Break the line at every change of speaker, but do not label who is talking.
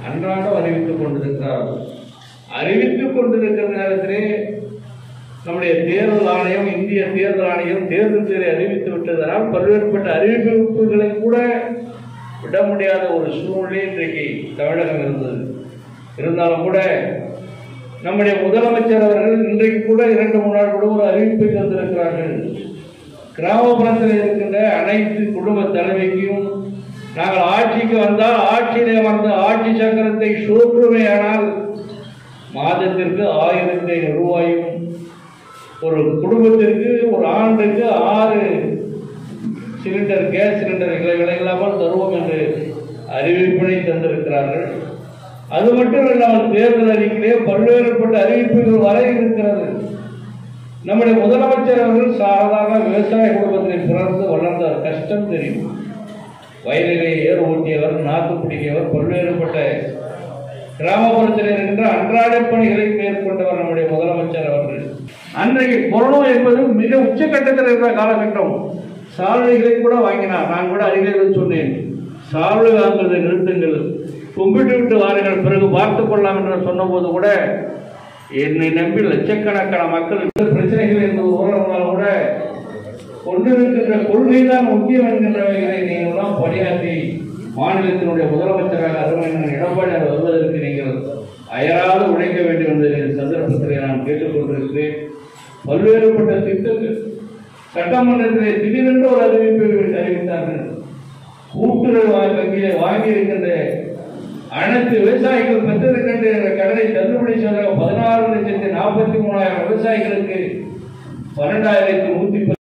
அன்றாடம் அறிவித்துக் கொண்டிருக்கிறார்கள் அறிவித்துக் கொண்டிருக்கிற நேரத்திலே நம்முடைய தேர்தல் ஆணையம் இந்திய தேர்தல் ஆணையம் தேர்தல் தேரை அறிவித்து விட்டதனால் பல்வேறுபட்ட அறிவிப்புகளை கூட விட முடியாத ஒரு சூழ்நிலை இன்றைக்கு தமிழகம் இருந்தது இருந்தாலும் கூட நம்முடைய முதலமைச்சர் அவர்கள் இன்றைக்கு கூட இரண்டு மூணு நாள் கூட ஒரு அறிவிப்பை தந்திருக்கிறார்கள் கிராமப்புறத்தில் இருக்கின்ற அனைத்து குடும்ப தலைவிக்கும் நாங்கள் ஆட்சிக்கு வந்தால் ஆட்சியிலே அமர்ந்த ஆட்சி சக்கரத்தை சூற்றுமையானால் மாதத்திற்கு ஆயிரத்தி ஐநூறு ரூபாயும் ஒரு குடும்பத்திற்கு ஒரு ஆண்டுக்கு ஆறு சிலிண்டர் கேஸ் சிலிண்டர் விலை இல்லாமல் தருவோம் என்று அறிவிப்பினை தந்திருக்கிறார்கள் அது மட்டும் இல்லாமல் தேர்தல் அறிக்கையிலே பல்வேறுபட்ட அறிவிப்புகள் வர இருக்கிறது நம்முடைய முதலமைச்சர் அவர்கள் சாதாரண விவசாய குடும்பத்தில் பிறந்து வளர்ந்தார் கஷ்டம் தெரியும் வயலிலே ஏர் ஓட்டியவர் நாக்கு பிடிக்கியவர் பல்வேறுபட்ட கிராமப்புறத்தில் இருக்கின்ற அன்றாட பணிகளை மேற்கொண்டவர் நம்முடைய முதலமைச்சர் அவர்கள் அன்றைக்கு கொரோனா என்பது மிக உச்சக்கட்டத்தில் இருந்த காலகட்டம் சால்வைகளை கூட வாங்கினார் நான் கூட அறிஞர்கள் சொன்னேன் சால்வை வாங்குவதை நிறுத்துங்கள் கும்பிட்டு விட்டு வாருங்கள் பிறகு பார்த்துக் கொள்ளலாம் என்று சொன்னபோது கூட என்னை நம்பி லட்சக்கணக்கான மக்கள் இந்த பிரச்சனைகள் என்பது உணர்ந்தால் கூட கொண்டிருக்கின்ற கொள்கை தான் முக்கியம் என்கின்றவைகளை நீங்கள்லாம் பணியாற்றி மாநிலத்தினுடைய முதலமைச்சராக அருமையான எடப்பாடியார் வருவதற்கு நீங்கள் அயராது உழைக்க வேண்டும் என்ற சந்தர்ப்பத்தில் நான் கேட்டுக்கொண்டிருக்கிறேன் பல்வேறுபட்ட திட்டங்கள் சட்டமன்றத்திலே திடீரென்று ஒரு அறிவிப்பை அறிவித்தார்கள் கூட்டுறவு வங்கியிலே வாங்கியிருக்கின்ற அனைத்து விவசாயிகள் பெற்றிருக்கின்ற கடனை தள்ளுபடி செய்த பதினாறு லட்சத்தி நாற்பத்தி மூணாயிரம் விவசாயிகளுக்கு பன்னெண்டாயிரத்தி நூத்தி